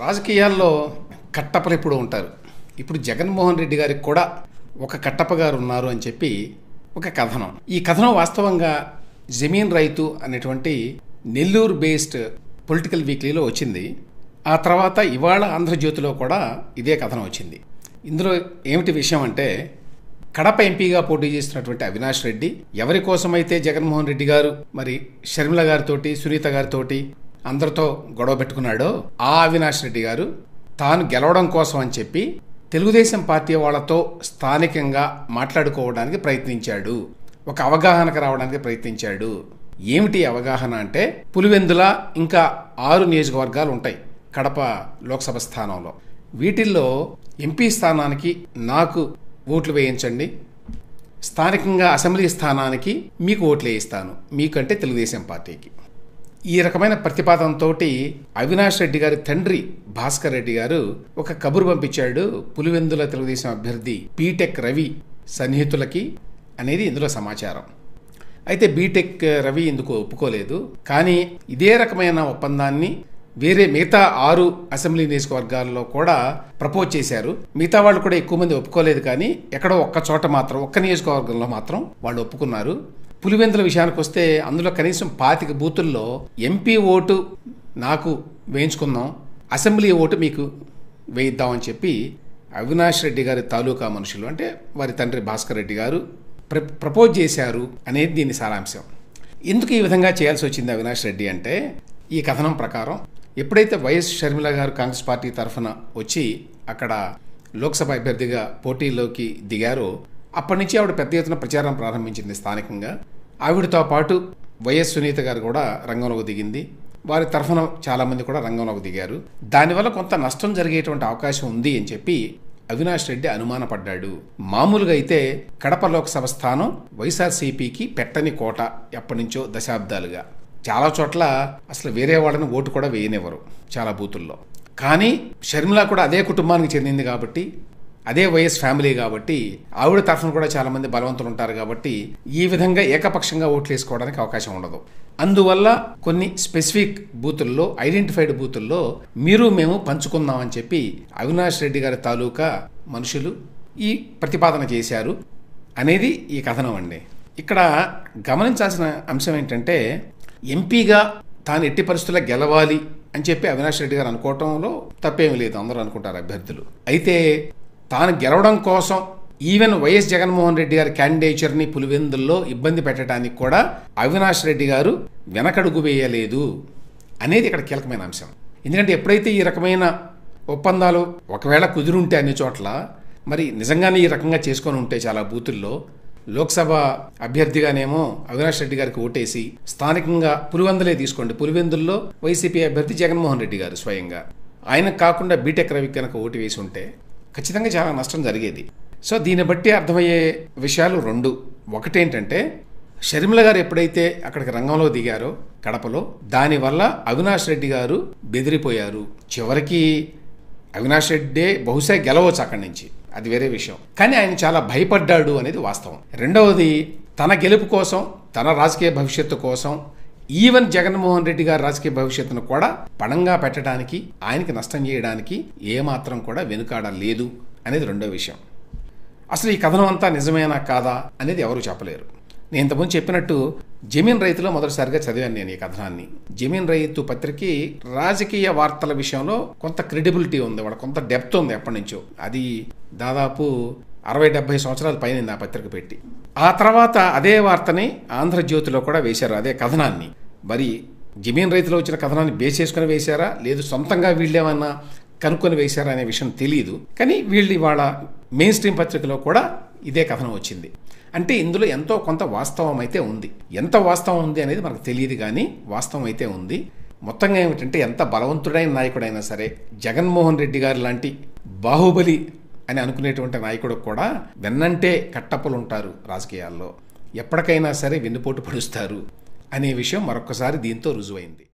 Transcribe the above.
రాజకీయాల్లో కట్టపలు ఎప్పుడు ఉంటారు ఇప్పుడు జగన్మోహన్ రెడ్డి గారికి కూడా ఒక కట్టప్ప గారు ఉన్నారు అని చెప్పి ఒక కథనం ఈ కథనం వాస్తవంగా జమీన్ రైతు అనేటువంటి నెల్లూరు బేస్డ్ పొలిటికల్ వీక్లీలో వచ్చింది ఆ తర్వాత ఇవాళ ఆంధ్రజ్యోతిలో కూడా ఇదే కథనం వచ్చింది ఇందులో ఏమిటి విషయం అంటే కడప ఎంపీగా పోటీ చేస్తున్నటువంటి అవినాష్ రెడ్డి ఎవరి కోసమైతే జగన్మోహన్ రెడ్డి గారు మరి షర్మిల గారితోటి సునీత గారితోటి అందరితో గొడవ పెట్టుకున్నాడో ఆ అవినాష్ రెడ్డి గారు తాను గెలవడం కోసం అని చెప్పి తెలుగుదేశం పార్టీ వాళ్ళతో స్థానికంగా మాట్లాడుకోవడానికి ప్రయత్నించాడు ఒక అవగాహనకు రావడానికి ప్రయత్నించాడు ఏమిటి అవగాహన అంటే పులివెందుల ఇంకా ఆరు నియోజకవర్గాలు ఉంటాయి కడప లోక్సభ స్థానంలో వీటిల్లో ఎంపీ స్థానానికి నాకు ఓట్లు వేయించండి స్థానికంగా అసెంబ్లీ స్థానానికి మీకు ఓట్లు వేయిస్తాను మీకంటే తెలుగుదేశం పార్టీకి ఈ రకమైన ప్రతిపాదనతో అవినాష్ రెడ్డి గారి తండ్రి భాస్కర్ రెడ్డి గారు ఒక కబురు పంపించాడు పులివెందుల తెలుగుదేశం అభ్యర్థి బీటెక్ రవి సన్నిహితులకి అనేది ఇందులో సమాచారం అయితే బీటెక్ రవి ఇందుకు ఒప్పుకోలేదు కానీ ఇదే రకమైన ఒప్పందాన్ని వేరే మిగతా ఆరు అసెంబ్లీ నియోజకవర్గాల్లో కూడా ప్రపోజ్ చేశారు మిగతా వాళ్ళు కూడా ఎక్కువ మంది ఒప్పుకోలేదు కానీ ఎక్కడో ఒక్క చోట మాత్రం ఒక్క నియోజకవర్గంలో మాత్రం వాళ్ళు ఒప్పుకున్నారు పులివెందుల విషయానికి వస్తే అందులో కనీసం పాతిక బూతుల్లో ఎంపీ ఓటు నాకు వేయించుకుందాం అసెంబ్లీ ఓటు మీకు వేయిద్దామని చెప్పి అవినాష్ రెడ్డి గారి తాలూకా మనుషులు అంటే వారి తండ్రి భాస్కర్ రెడ్డి గారు ప్ర ప్రపోజ్ చేశారు అనేది దీని సారాంశం ఎందుకు ఈ విధంగా చేయాల్సి వచ్చింది అవినాష్ రెడ్డి అంటే ఈ కథనం ప్రకారం ఎప్పుడైతే వైఎస్ షర్మిల గారు కాంగ్రెస్ పార్టీ తరఫున వచ్చి అక్కడ లోక్సభ అభ్యర్థిగా పోటీలోకి దిగారో అప్పటి నుంచి ఆవిడ పెద్ద ఎత్తున ప్రచారం ప్రారంభించింది స్థానికంగా ఆవిడతో పాటు వైఎస్ సునీత గారు కూడా రంగంలోకి దిగింది వారి తరఫున చాలామంది కూడా రంగంలోకి దిగారు దానివల్ల కొంత నష్టం జరిగేటువంటి అవకాశం ఉంది అని చెప్పి అవినాష్ రెడ్డి అనుమానపడ్డాడు మామూలుగా అయితే కడప లోక్సభ స్థానం వైఎస్ఆర్సీపీకి పెట్టని కోట ఎప్పటి నుంచో దశాబ్దాలుగా చాలా చోట్ల అసలు వేరే వాళ్ళని ఓటు కూడా వేయనివ్వరు చాలా బూతుల్లో కానీ షర్మిల కూడా అదే కుటుంబానికి చెందింది కాబట్టి అదే వైఎస్ ఫ్యామిలీ కాబట్టి ఆవిడ తరఫున కూడా చాలా మంది బలవంతులు ఉంటారు కాబట్టి ఈ విధంగా ఏకపక్షంగా ఓట్లు వేసుకోవడానికి అవకాశం ఉండదు అందువల్ల కొన్ని స్పెసిఫిక్ బూతుల్లో ఐడెంటిఫైడ్ బూతుల్లో మీరు మేము పంచుకుందాం అని చెప్పి అవినాష్ రెడ్డి గారి తాలూకా మనుషులు ఈ ప్రతిపాదన చేశారు అనేది ఈ కథనం అండి ఇక్కడ గమనించాల్సిన అంశం ఏంటంటే ఎంపీగా తాను ఎట్టి పరిస్థితుల్లో గెలవాలి అని చెప్పి అవినాష్ రెడ్డి గారు అనుకోవటంలో తప్పేమీ లేదు అందరూ అనుకుంటారు అభ్యర్థులు అయితే తాను గెలవడం కోసం ఈవెన్ వైఎస్ జగన్మోహన్ రెడ్డి గారి క్యాండిడేచర్ని పులివెందుల్లో ఇబ్బంది పెట్టడానికి కూడా అవినాష్ రెడ్డి గారు వెనకడుగు వేయలేదు అనేది ఇక్కడ కీలకమైన అంశం ఎందుకంటే ఎప్పుడైతే ఈ రకమైన ఒప్పందాలు ఒకవేళ కుదురుంటే అన్ని చోట్ల మరి నిజంగానే ఈ రకంగా చేసుకొని ఉంటే చాలా బూతుల్లో లోక్సభ అభ్యర్థిగానేమో అవినాష్ రెడ్డి గారికి ఓటేసి స్థానికంగా పులివెందులే తీసుకోండి పులివెందుల్లో వైసీపీ అభ్యర్థి జగన్మోహన్ రెడ్డి గారు స్వయంగా ఆయనకు కాకుండా బీటెక్ రవి కనుక ఓటు వేసి ఉంటే ఖచ్చితంగా చాలా నష్టం జరిగేది సో దీన్ని బట్టి అర్థమయ్యే విషయాలు రెండు ఒకటేంటంటే షర్మిల గారు ఎప్పుడైతే అక్కడికి రంగంలో దిగారో కడపలో దానివల్ల అవినాష్ రెడ్డి గారు బెదిరిపోయారు చివరికి అవినాష్ రెడ్డే బహుశా గెలవచ్చు అక్కడి నుంచి అది వేరే విషయం కానీ ఆయన చాలా భయపడ్డాడు అనేది వాస్తవం రెండవది తన గెలుపు కోసం తన రాజకీయ భవిష్యత్తు కోసం ఈవెన్ జగన్మోహన్ రెడ్డి గారి రాజకీయ భవిష్యత్తును కూడా పణంగా పెట్టడానికి ఆయనకి నష్టం చేయడానికి ఏమాత్రం కూడా వెనుకాడ లేదు అనేది రెండో విషయం అసలు ఈ కథనం అంతా నిజమేనా కాదా అనేది ఎవరు చెప్పలేరు నేను ఇంతకుముందు చెప్పినట్టు జమీన్ రైతులో మొదటిసారిగా చదివాను నేను ఈ కథనాన్ని జమీన్ రైతు పత్రిక రాజకీయ వార్తల విషయంలో కొంత క్రెడిబిలిటీ ఉంది వాళ్ళ కొంత డెప్త్ ఉంది ఎప్పటి నుంచో అది దాదాపు అరవై డెబ్బై సంవత్సరాల పైన ఆ పత్రిక పెట్టి ఆ తర్వాత అదే వార్తని ఆంధ్రజ్యోతిలో కూడా వేశారు అదే కథనాన్ని మరి జమీన్ రైతులో వచ్చిన కథనాన్ని బేస్ చేసుకుని వేశారా లేదు సొంతంగా వీళ్ళేమన్నా కనుక్కొని వేశారా అనే విషయం తెలియదు కానీ వీళ్ళు ఇవాళ మెయిన్ స్ట్రీమ్ పత్రికలో కూడా ఇదే కథనం వచ్చింది అంటే ఇందులో ఎంతో కొంత వాస్తవం అయితే ఉంది ఎంత వాస్తవం ఉంది అనేది మనకు తెలియదు కానీ వాస్తవం అయితే ఉంది మొత్తంగా ఏమిటంటే ఎంత బలవంతుడైన నాయకుడైనా సరే జగన్మోహన్ రెడ్డి గారు లాంటి బాహుబలి అని అనుకునేటువంటి నాయకుడు కూడా వెన్నంటే కట్టప్పలు ఉంటారు రాజకీయాల్లో ఎప్పటికైనా సరే వెన్నుపోటు పడుస్తారు అనే విషయం మరొకసారి దీంతో రుజువైంది